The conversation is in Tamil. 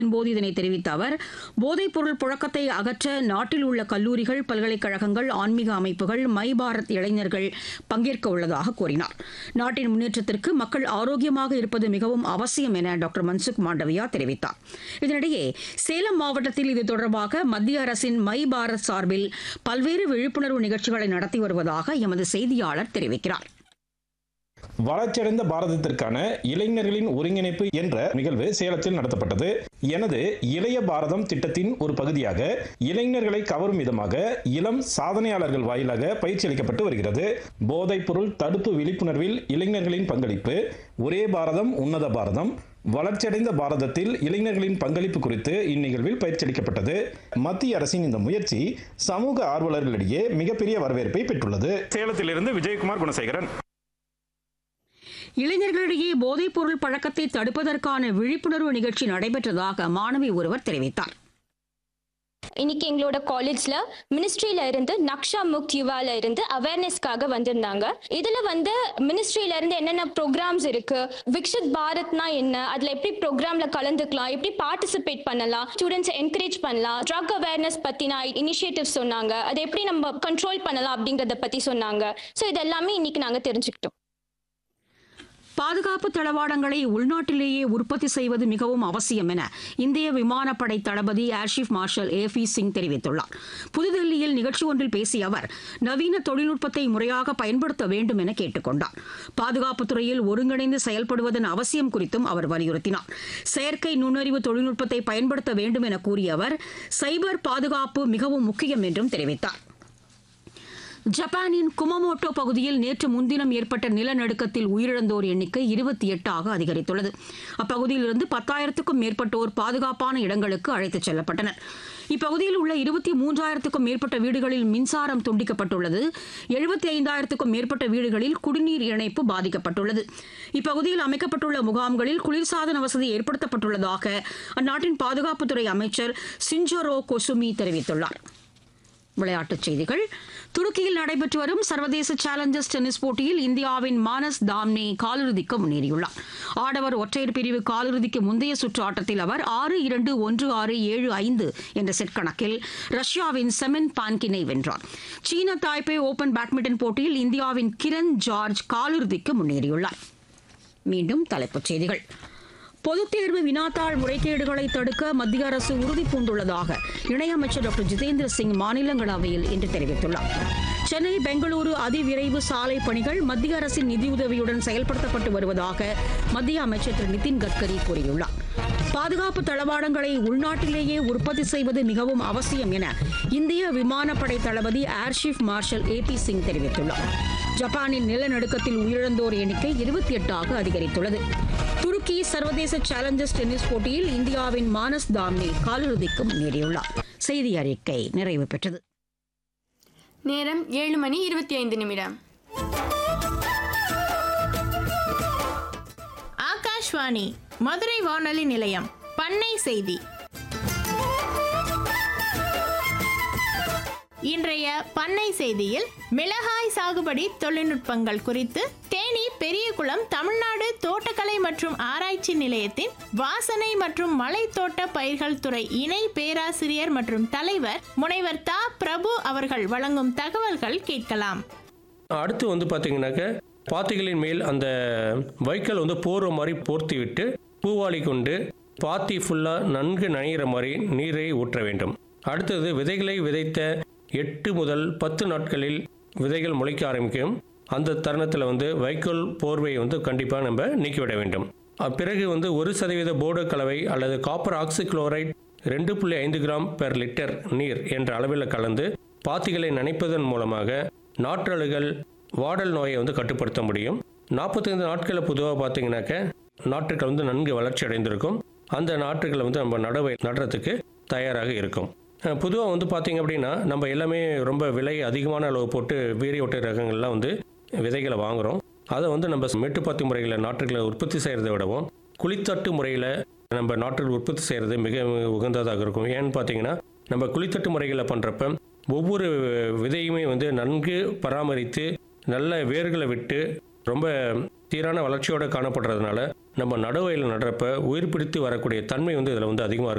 போது இதனை தெரிவித்த அவர் போதைப் பொருள் புழக்கத்தை அகற்ற நாட்டில் உள்ள கல்லூரிகள் பல்கலைக்கழகங்கள் ஆன்மீக அமைப்புகள் மை பாரத் இளைஞர்கள் பங்கேற்க உள்ளதாக கூறினார் நாட்டின் முன்னேற்றத்திற்கு மக்கள் ஆரோக்கியமாக இருப்பது மிகவும் அவசியம் என டாக்டர் மன்சுக் மாண்டவியா தெரிவித்தார் இதனிடையே சேலம் மாவட்டத்தில் இது தொடர்பாக மத்திய அரசின் மை பாரத் சார்பில் பல்வேறு விழிப்புணர்வு நிகழ்ச்சிகளை நடத்தி வருவதாக எமது செய்தியாளர் தெரிவிக்கிறார் வளர்ச்சியடைந்த பாரதத்திற்கான இளைஞர்களின் ஒருங்கிணைப்பு என்ற நிகழ்வு சேலத்தில் நடத்தப்பட்டது எனது இளைய பாரதம் திட்டத்தின் ஒரு பகுதியாக இளைஞர்களை கவரும் விதமாக இளம் சாதனையாளர்கள் வாயிலாக பயிற்சி அளிக்கப்பட்டு வருகிறது போதைப் பொருள் தடுப்பு விழிப்புணர்வில் இளைஞர்களின் பங்களிப்பு ஒரே பாரதம் உன்னத பாரதம் வளர்ச்சியடைந்த பாரதத்தில் இளைஞர்களின் பங்களிப்பு குறித்து இந்நிகழ்வில் பயிற்சி அளிக்கப்பட்டது மத்திய அரசின் இந்த முயற்சி சமூக ஆர்வலர்களிடையே மிகப்பெரிய வரவேற்பை பெற்றுள்ளது சேலத்திலிருந்து விஜயகுமார் குணசேகரன் இளைஞர்களிடையே போதைப் பொருள் பழக்கத்தை தடுப்பதற்கான விழிப்புணர்வு நிகழ்ச்சி நடைபெற்றதாக மாணவி ஒருவர் தெரிவித்தார் இன்னைக்கு எங்களோட காலேஜ்ல மினிஸ்ட்ரியில இருந்து நக்ஷா முக்த் யுவால இருந்து அவேர்னஸ்க்காக வந்திருந்தாங்க இதுல வந்து மினிஸ்ட்ரியில இருந்து என்னென்ன ப்ரோக்ராம்ஸ் இருக்கு விக்ஷித் பாரத்னா என்ன அதுல எப்படி ப்ரோக்ராம்ல கலந்துக்கலாம் எப்படி பார்ட்டிசிபேட் பண்ணலாம் ஸ்டூடெண்ட்ஸ் என்கரேஜ் பண்ணலாம் ட்ரக் அவேர்னஸ் பத்தின இனிஷியேட்டிவ் சொன்னாங்க அதை எப்படி நம்ம கண்ட்ரோல் பண்ணலாம் அப்படிங்கறத பத்தி சொன்னாங்க ஸோ இது எல்லாமே இன்னைக்கு நாங்க தெரிஞ்சுக்கிட்டோம் பாதுகாப்பு தளவாடங்களை உள்நாட்டிலேயே உற்பத்தி செய்வது மிகவும் அவசியம் என இந்திய விமானப்படை தளபதி air chief marshal A P Singh தெரிவித்துள்ளார் புதுதில்லியில் நிகழ்ச்சி ஒன்றில் பேசிய அவர் நவீன தொழில்நுட்பத்தை முறையாக பயன்படுத்த வேண்டும் என கேட்டுக் கொண்டார் பாதுகாப்புத் துறையில் ஒருங்கிணைந்து செயல்படுவதன் அவசியம் குறித்தும் அவர் வலியுறுத்தினார் செயற்கை நுண்ணறிவு தொழில்நுட்பத்தை பயன்படுத்த வேண்டும் என கூறிய அவர் சைபர் பாதுகாப்பு மிகவும் முக்கியம் என்றும் தெரிவித்தார் ஜப்பானின் குமமோட்டோ பகுதியில் நேற்று முன்தினம் ஏற்பட்ட நிலநடுக்கத்தில் உயிரிழந்தோர் எண்ணிக்கை இருபத்தி எட்டாக அதிகரித்துள்ளது அப்பகுதியிலிருந்து பத்தாயிரத்துக்கும் மேற்பட்டோர் பாதுகாப்பான இடங்களுக்கு அழைத்துச் செல்லப்பட்டனர் இப்பகுதியில் உள்ள இருபத்தி மூன்றாயிரத்துக்கும் மேற்பட்ட வீடுகளில் மின்சாரம் துண்டிக்கப்பட்டுள்ளது எழுபத்தி ஐந்தாயிரத்துக்கும் மேற்பட்ட வீடுகளில் குடிநீர் இணைப்பு பாதிக்கப்பட்டுள்ளது இப்பகுதியில் அமைக்கப்பட்டுள்ள முகாம்களில் குளிர்சாதன வசதி ஏற்படுத்தப்பட்டுள்ளதாக அந்நாட்டின் பாதுகாப்புத்துறை அமைச்சர் சிஞ்சோரோ கொசுமி தெரிவித்துள்ளார் விளையாட்டுச் செய்திகள் துருக்கியில் நடைபெற்று வரும் சர்வதேச சேலஞ்சர்ஸ் டென்னிஸ் போட்டியில் இந்தியாவின் மானஸ் தாம்னே காலிறுதிக்கு முன்னேறியுள்ளார் ஆடவர் ஒற்றையர் பிரிவு காலிறுதிக்கு முந்தைய சுற்று ஆட்டத்தில் அவர் ஆறு இரண்டு ஒன்று ஆறு ஏழு ஐந்து என்ற செட் கணக்கில் ரஷ்யாவின் செமன் பான்கினை வென்றார் சீன தாய்பே ஓபன் பேட்மிண்டன் போட்டியில் இந்தியாவின் கிரண் ஜார்ஜ் காலிறுதிக்கு முன்னேறியுள்ளார் மீண்டும் தலைப்புச் செய்திகள் பொதுத் தேர்வு வினாத்தாள் முறைகேடுகளை தடுக்க மத்திய அரசு உறுதி பூண்டுள்ளதாக இணையமைச்சர் டாக்டர் ஜிதேந்திர சிங் மாநிலங்களவையில் இன்று தெரிவித்துள்ளார் சென்னை பெங்களூரு அதிவிரைவு சாலை பணிகள் மத்திய அரசின் நிதியுதவியுடன் செயல்படுத்தப்பட்டு வருவதாக மத்திய அமைச்சர் திரு நிதின் கட்கரி கூறியுள்ளார் பாதுகாப்பு தளவாடங்களை உள்நாட்டிலேயே உற்பத்தி செய்வது மிகவும் அவசியம் என இந்திய விமானப்படை தளபதி air chief marshal A P Singh தெரிவித்துள்ளார் ஜப்பானின் நிலநடுக்கத்தில் உயிரிழந்தோர் எண்ணிக்கை இருபத்தி எட்டாக அதிகரித்துள்ளது துருக்கி சர்வதேச சேலஞ்சர்ஸ் டென்னிஸ் போட்டியில் இந்தியாவின் மானஸ் தாம்னே காலிறுதிக்கு முன்னேறியுள்ளார் செய்தி அறிக்கை நிறைவு பெற்றது நேரம் ஏழு மணி இருபத்தி ஐந்து நிமிடம் ஆகாஷ்வாணி மதுரை வானொலி நிலையம் பண்ணை செய்தி இன்றைய பண்ணை செய்தியில் மிளகாய் சாகுபடி தொழில்நுட்பங்கள் குறித்து தேனி பெரியகுளம் தமிழ்நாடு தோட்டக்கலை மற்றும் ஆராய்ச்சி நிலையத்தின் வாசனை மற்றும் மலைத்தோட்ட பயிர்கள் துறை இணை பேராசிரியர் மற்றும் தலைவர் முனைவர் தா பிரபு அவர்கள் வழங்கும் தகவல்கள் கேட்கலாம் அடுத்து வந்து பார்த்தீங்கன்னாக்க பாத்திகளின் மேல் அந்த வைக்கல் வந்து போர்வ மாதிரி போர்த்தி விட்டு பூவாளி கொண்டு பாத்தி ஃபுல்லாக நன்கு நனைகிற மாதிரி நீரை ஊற்ற வேண்டும் அடுத்தது விதைகளை விதைத்த எட்டு முதல் பத்து நாட்களில் விதைகள் முளைக்க ஆரம்பிக்கும் அந்த தருணத்தில் வந்து வைக்கோல் போர்வையை வந்து கண்டிப்பாக நம்ம நீக்கிவிட வேண்டும் அஹ் பிறகு வந்து ஒரு சதவீத போர்டு கலவை அல்லது காப்பர் ஆக்சிக்ளோரைட் ரெண்டு புள்ளி ஐந்து கிராம் பெர் லிட்டர் நீர் என்ற அளவில் கலந்து பாத்திகளை நனைப்பதன் மூலமாக நாற்றழுகள் வாடல் நோயை வந்து கட்டுப்படுத்த முடியும் நாற்பத்தைந்து நாட்களில் பொதுவாக பார்த்தீங்கன்னாக்க நாற்றுகள் வந்து நன்கு வளர்ச்சி அடைந்திருக்கும் அந்த நாற்றுகளை வந்து நம்ம நடவை நடுறதுக்கு தயாராக இருக்கும் பொதுவாக வந்து பார்த்தீங்க அப்படின்னா நம்ம எல்லாமே ரொம்ப விலை அதிகமான அளவு போட்டு வீரிய ஒட்டை ரகங்கள்லாம் வந்து விதைகளை வாங்குகிறோம் அதை வந்து நம்ம மேட்டுப்பாத்தி முறையில் நாற்றுகளை உற்பத்தி செய்கிறத விடவும் குளித்தட்டு முறையில் நம்ம நாற்றுகள் உற்பத்தி செய்கிறது மிக உகந்ததாக இருக்கும் ஏன்னு பார்த்தீங்கன்னா நம்ம குளித்தட்டு முறைகளை பண்ணுறப்ப ஒவ்வொரு விதையுமே வந்து நன்கு பராமரித்து நல்ல வேர்களை விட்டு ரொம்ப சீரான வளர்ச்சியோடு காணப்படுறதுனால நம்ம நடுவயல் நடுறப்ப உயிர் பிடித்து வரக்கூடிய தன்மை வந்து இதில் வந்து அதிகமாக இருக்கும்